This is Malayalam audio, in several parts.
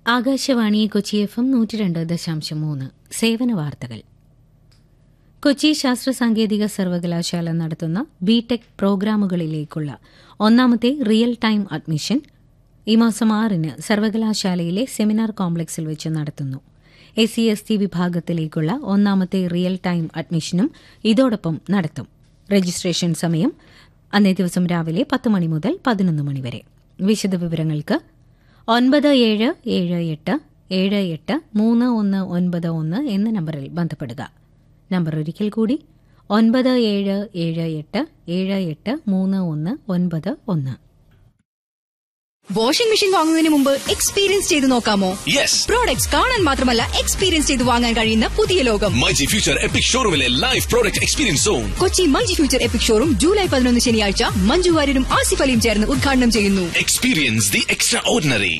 ആകാശവാണി കൊച്ചി എഫ് എം നൂറ്റി രണ്ട് ദശാംശം മൂന്ന് സേവന വാർത്തകൾ കൊച്ചി ശാസ്ത്ര സാങ്കേതിക സർവകലാശാല നടത്തുന്ന ബിടെക് പ്രോഗ്രാമുകളിലേക്കുള്ള ഒന്നാമത്തെ റിയൽ ടൈം അഡ്മിഷൻ ഈ മാസം ആറിന് സർവകലാശാലയിലെ സെമിനാർ കോംപ്ലക്സിൽ വെച്ച് നടത്തുന്നു എസ് സി എസ് ടി വിഭാഗത്തിലേക്കുള്ള ഒന്നാമത്തെ റിയൽ ടൈം അഡ്മിഷനും ഇതോടൊപ്പം നടത്തും രജിസ്ട്രേഷൻ സമയം അന്നേ ദിവസം രാവിലെ പത്ത് മണി മുതൽ പതിനൊന്ന് മണി വരെ വിശദവിവരങ്ങൾക്ക് ഒൻപത് ഏഴ് ഏഴ് എട്ട് ഏഴ് എട്ട് മൂന്ന് ഒന്ന് ഒൻപത് ഒന്ന് എന്ന നമ്പറിൽ ബന്ധപ്പെടുക നമ്പർ ഒരിക്കൽ കൂടി ഒൻപത് ഏഴ് ഏഴ് എട്ട് ഏഴ് എട്ട് മൂന്ന് ഒന്ന് ഒൻപത് ഒന്ന് വാഷിംഗ് മെഷീൻ വാങ്ങുന്നതിന് മുമ്പ് എക്സ്പീരിയൻസ് ചെയ്ത് നോക്കാമോ യെസ് പ്രോഡക്ട്സ് കാണാൻ മാത്രമല്ല എക്സ്പീരിയൻസ് ചെയ്ത് വാങ്ങാൻ കഴിയുന്ന പുതിയ ലോകം മൈജി ഫ്യൂച്ചർ എപ്പിക് ഷോറൂമിലെ live product experience zone Kochi മഞ്ചി ഫ്യൂച്ചർ എപ്പിക് ഷോറും ജൂലൈ പതിനൊന്ന് ശനിയാഴ്ച മഞ്ജു വാര്യരും ആസിഫ് അലിയും ചേർന്ന് ഉദ്ഘാടനം ചെയ്യുന്നു എക്സ്പീരിയൻസ് ദി എക്സ്ട്രാ ഓർഡിനറി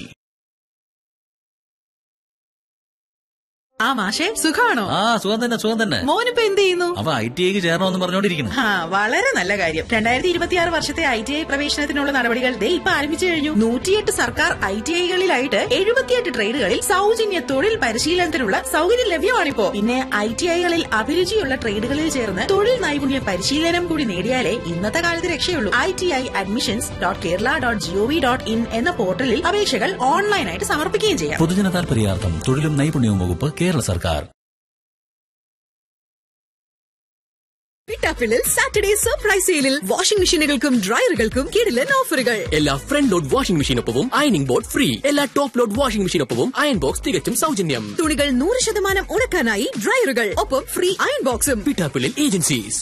ആ മാഷെ സുഖാണോ ആ സുഖം തന്നെ സുഖം തന്നെ മോനിപ്പോ എന്ത് ചെയ്യുന്നു അവ ഐ ടി ഐക്ക് ചേരണമെന്ന് പറഞ്ഞോണ്ടിരിക്കുന്നു ആ വളരെ നല്ല കാര്യം രണ്ടായിരത്തി ഇരുപത്തിയാറ് വർഷത്തെ ഐ ടി ഐ പ്രവേശനത്തിനുള്ള നടപടികൾ ദേ ഇപ്പൊ ആരംഭിച്ചു കഴിഞ്ഞു നൂറ്റിയെട്ട് സർക്കാർ ഐ ടി ഐകളിലായിട്ട് എഴുപത്തിയെട്ട് ട്രേഡുകളിൽ സൗജന്യ തൊഴിൽ പരിശീലനത്തിനുള്ള സൗകര്യം ലഭ്യമാണിപ്പോ പിന്നെ ഐ ടി ഐകളിൽ അഭിരുചിയുള്ള ട്രേഡുകളിൽ ചേർന്ന് തൊഴിൽ നൈപുണ്യ പരിശീലനം കൂടി നേടിയാലേ ഇന്നത്തെ കാലത്ത് രക്ഷയുള്ളൂ I T I admissions dot Kerala dot gov dot in എന്ന പോർട്ടലിൽ അപേക്ഷകൾ ഓൺലൈനായിട്ട് സമർപ്പിക്കുകയും ചെയ്യാം പൊതുജന താൽപര്യാർത്ഥം തൊഴിലും നൈപുണ്യവും വകുപ്പ് കേരള സർക്കാർ പിട്ടാപ്പിളിൽ സാറ്റർഡേ സർപ്രൈസ് സെയിലിൽ വാഷിംഗ് മെഷീനുകൾക്കും ഡ്രയറുകൾക്കും കിടിലൻ ഓഫറുകൾ എല്ലാ ഫ്രണ്ട് ലോഡ് വാഷിംഗ് മെഷീനൊപ്പവും അയണിംഗ് ബോർഡ് ഫ്രീ എല്ലാ ടോപ്പ് ലോഡ് വാഷിംഗ് മെഷീനൊപ്പവും അയൺ ബോക്സ് തികച്ചും സൗജന്യം തുണികൾ നൂറ് ശതമാനം ഉണക്കാനായി ഡ്രയറുകൾ ഒപ്പം ഫ്രീ അയൺ ബോക്സും പിട്ടാപ്പിളിൽ ഏജൻസീസ്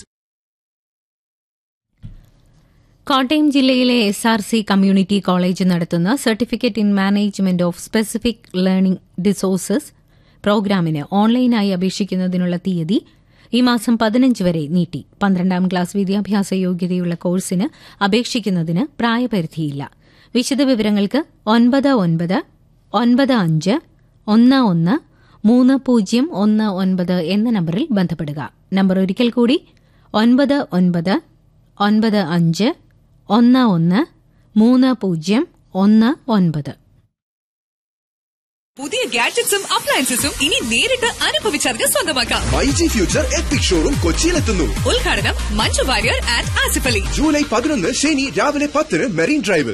കോട്ടയം ജില്ലയിലെ S R C community college നടത്തുന്ന certificate in management of specific learning disorders പ്രോഗ്രാമിന് ഓൺലൈനായി അപേക്ഷിക്കുന്നതിനുള്ള തീയതി ഈ മാസം പതിനഞ്ച് വരെ നീട്ടി പന്ത്രണ്ടാം ക്ലാസ് വിദ്യാഭ്യാസ യോഗ്യതയുള്ള കോഴ്സിന് അപേക്ഷിക്കുന്നതിന് പ്രായപരിധിയില്ല വിശദവിവരങ്ങൾക്ക് ഒൻപത് ഒൻപത് ഒൻപത് അഞ്ച് ഒന്ന് ഒന്ന് മൂന്ന് പൂജ്യം ഒന്ന് ഒൻപത് എന്ന നമ്പറിൽ ബന്ധപ്പെടുക നമ്പർ ഒരിക്കൽ കൂടി ഒൻപത് ഒൻപത് ഒൻപത് അഞ്ച് ഒന്ന് ഒന്ന് മൂന്ന് പൂജ്യം ഒന്ന് ഒൻപത് പുതിയ ഗാഡ്ജറ്റ്സും അപ്ലയൻസസും ഇനി നേരിട്ട് അനുഭവിച്ചറിഞ്ഞ് സ്വന്തമാക്കാം മൈജി ഫ്യൂച്ചർ എപ്പിക് ഷോറൂം കൊച്ചിയിലെത്തുന്നു ഉദ്ഘാടനം മഞ്ജു വാര്യർ ആൻഡ് ആസിഫ് അലി ജൂലൈ പതിനൊന്ന് ശനി രാവിലെ പത്തിന് മെറീൻ ഡ്രൈവിൽ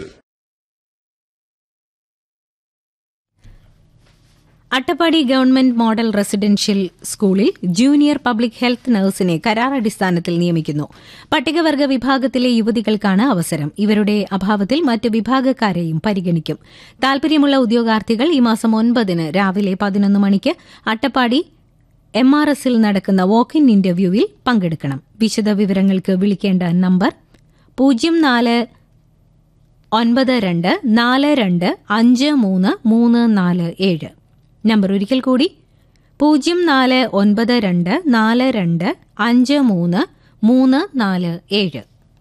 അട്ടപ്പാടി ഗവൺമെന്റ് മോഡൽ റെസിഡൻഷ്യൽ സ്കൂളിൽ ജൂനിയർ പബ്ലിക് ഹെൽത്ത് നഴ്സിനെ കരാർ അടിസ്ഥാനത്തിൽ നിയമിക്കുന്നു പട്ടികവർഗ വിഭാഗത്തിലെ യുവതികൾക്കാണ് അവസരം ഇവരുടെ അഭാവത്തിൽ മറ്റ് വിഭാഗക്കാരെയും പരിഗണിക്കും താൽപര്യമുള്ള ഉദ്യോഗാർത്ഥികൾ ഈ മാസം ഒൻപതിന് രാവിലെ പതിനൊന്ന് മണിക്ക് അട്ടപ്പാടി എം ആർ എസിൽ നടക്കുന്ന വോക്ക് ഇൻ ഇന്റർവ്യൂവിൽ പങ്കെടുക്കണം വിശദവിവരങ്ങൾക്ക് വിളിക്കേണ്ട നമ്പർ പൂജ്യം നാല് ഒൻപത് രണ്ട് നാല് രണ്ട് അഞ്ച് മൂന്ന് മൂന്ന് നാല് ഏഴ് നമ്പർ ഒരിക്കൽ കൂടി പൂജ്യം നാല് ഒൻപത് രണ്ട് നാല് രണ്ട് അഞ്ച് മൂന്ന് മൂന്ന് നാല് ഏഴ്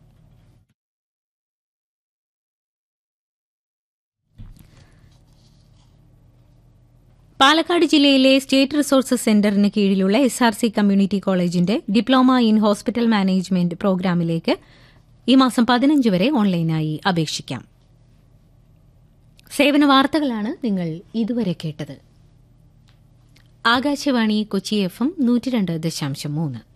പാലക്കാട് ജില്ലയിലെ സ്റ്റേറ്റ് റിസോഴ്സസ് സെന്ററിന് കീഴിലുള്ള എസ് ആർ സി കമ്മ്യൂണിറ്റി കോളേജിന്റെ ഡിപ്ലോമ ഇൻ ഹോസ്പിറ്റൽ മാനേജ്മെന്റ് പ്രോഗ്രാമിലേക്ക് ഈ മാസം പതിനഞ്ച് വരെ ഓൺലൈനായി അപേക്ഷിക്കാം സേവന വാർത്തകളാണ് നിങ്ങൾ ഇതുവരെ കേട്ടത് ആകാശവാണി കൊച്ചി എഫ് എം നൂറ്റി രണ്ട് ദശാംശം മൂന്ന്